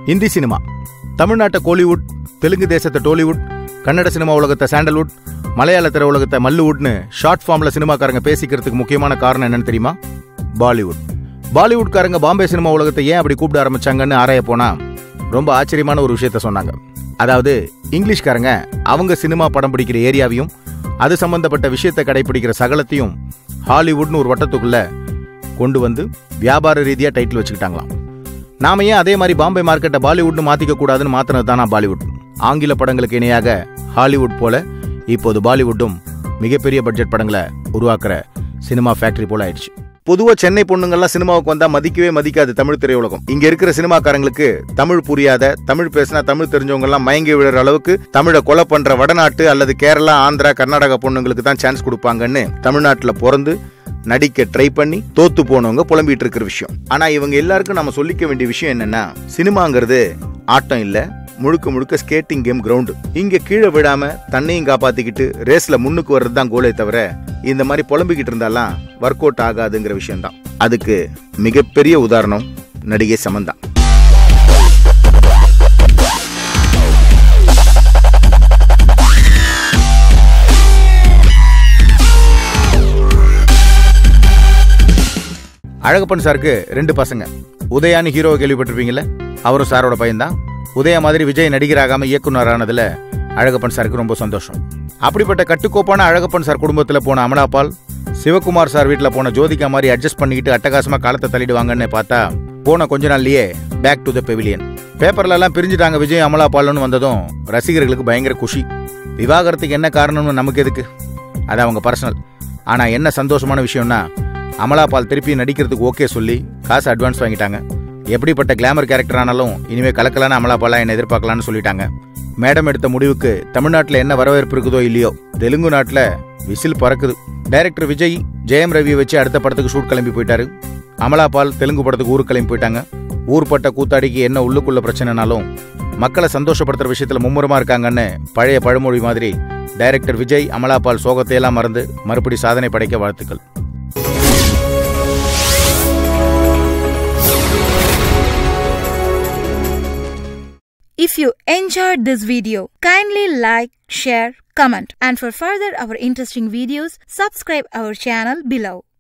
Hindi cinema தமிழ்நாட்டை கோலிவுட் தெலுங்கு தேசத்தை Tollywood Kannada cinema உலகத்தை சாண்டல்வுட் மலையாள திரை உலகத்தை மல்லுவுட்னு ஷார்ட் ஃபார்ம்ல சினிமாக்காரங்க பேசிக்கிறதுக்கு முக்கியமான காரணம் என்னன்னு தெரியுமா பாலிவுட் பாலிவுட்காரங்க பாம்பே சினிமா உலகத்தை ஏன் அப்படி கூப்பிட ஆரம்பிச்சாங்கன்னு ஆராய போனா ரொம்ப ஆச்சரியமான ஒரு விஷயத்த சொன்னாங்க அதாவது இங்கிலீஷ்காரங்க அவங்க சினிமா படம் பிடிக்கிற ஏரியாவையும் அது சம்பந்தப்பட்ட விஷயத்தை கடைபிடிக்கிற சகலத்தையும் ஹாலிவுட்னு ஒரு வட்டத்துக்குள்ள கொண்டு வந்து வியாபார ரீதியா டைட்டில் வச்சுக்கிட்டாங்களாம் நாம ஏன் அதே மாதிரி பாம்பே மார்க்கெட்டை பாலிவுட்னு மாத்திக்க கூடாதுன்னு மாத்தினது தானா பாலிவுட் ஆங்கில படங்களுக்கு இணையாக ஹாலிவுட் போல இப்போது பாலிவுட்டும் மிகப்பெரிய பட்ஜெட் படங்களை உருவாக்குற சினிமா ஃபேக்டரி போல ஆயிடுச்சு பொதுவா சென்னை பொண்ணுங்கள்லாம் சினிமாவுக்கு வந்தா மதிக்கவே மதிக்காது தமிழ் திரையுலகம் இங்க இருக்கிற சினிமாக்காரங்களுக்கு தமிழ் புரியாத தமிழ் பேசினா தமிழ் தெரிஞ்சவங்க எல்லாம் மயங்கி விழுற அளவுக்கு தமிழை கொலை பண்ற வடநாட்டு அல்லது கேரளா ஆந்திரா கர்நாடகா பொண்ணுங்களுக்கு தான் சான்ஸ் கொடுப்பாங்கன்னு தமிழ்நாட்டுல பிறந்து நடிக்க ட்ரை பண்ணி தோத்து போனவங்க புலம்பிட்டு இருக்கிற விஷயம் ஆனா இவங்க எல்லாருக்கும் நம்ம சொல்லிக்க வேண்டிய விஷயம் என்னன்னா சினிமாங்கிறது ஆட்டம் இல்ல முழுக்க முழுக்க ஸ்கேட்டிங் கேம் கிரவுண்டு இங்க கீழே விடாம தன்னையும் காப்பாத்திக்கிட்டு ரேஸ்ல முன்னுக்கு வர்றது தான் கோலே தவிர இந்த மாதிரி புலம்பிக்கிட்டு இருந்தாலாம் ஒர்க் அவுட் ஆகாதுங்கிற விஷயம் தான் அதுக்கு மிகப்பெரிய உதாரணம் நடிகை சமந்தா அழகப்பன் சாருக்கு ரெண்டு பசங்க உதயான்னு ஹீரோவை கேள்விப்பட்டிருப்பீங்கல்ல அவரும் சாரோட பையன்தான் உதயா மாதிரி விஜய் நடிகராகாம இயக்குனர் ஆனதுல அழகப்பன் சாருக்கு ரொம்ப சந்தோஷம் அப்படிப்பட்ட கட்டுக்கோப்பான அழகப்பன் சார் குடும்பத்துல போன அமலாபால் சிவகுமார் சார் வீட்டில் போன ஜோதிகா மாதிரி அட்ஜஸ்ட் பண்ணிக்கிட்டு அட்டகாசமா காலத்தை தள்ளிடுவாங்கன்னு பார்த்தா போன கொஞ்ச நாள்லயே பேக் டு த பெவிலியன் பேப்பர்ல எல்லாம் பிரிஞ்சுட்டாங்க விஜய் அமலாபால்னு வந்ததும் ரசிகர்களுக்கு பயங்கர குஷி விவாகரத்துக்கு என்ன காரணம்னு நமக்கு எதுக்கு அது அவங்க பர்சனல் ஆனா என்ன சந்தோஷமான விஷயம்னா அமலாபால் திருப்பி நடிக்கிறதுக்கு ஓகே சொல்லி காசு அட்வான்ஸ் வாங்கிட்டாங்க எப்படிப்பட்ட கிளாமர் கேரக்டர் ஆனாலும் இனிமே கலக்கலான அமலாபாலா என்ன எதிர்பார்க்கலாம்னு சொல்லிட்டாங்க மேடம் எடுத்த முடிவுக்கு தமிழ்நாட்டில் என்ன வரவேற்பு இருக்குதோ இல்லையோ தெலுங்கு நாட்டில் விசில் பறக்குது டைரக்டர் விஜய் ஜெயம் ரவியை வச்சு அடுத்த படத்துக்கு ஷூட் கிளம்பி போயிட்டாரு அமலாபால் தெலுங்கு படத்துக்கு ஊருக்கு கிளம்பி போயிட்டாங்க ஊர்பட்ட கூத்தாடிக்கு என்ன உள்ளுக்குள்ள பிரச்சனைனாலும் மக்களை சந்தோஷப்படுத்துற விஷயத்துல மும்முரமா இருக்காங்கன்னு பழைய பழமொழி மாதிரி டைரக்டர் விஜய் அமலாபால் சோகத்தையெல்லாம் மறந்து மறுபடி சாதனை படைக்க வாழ்த்துக்கள் If you enjoyed this video, kindly like, share, comment and for further our interesting videos, subscribe our channel below.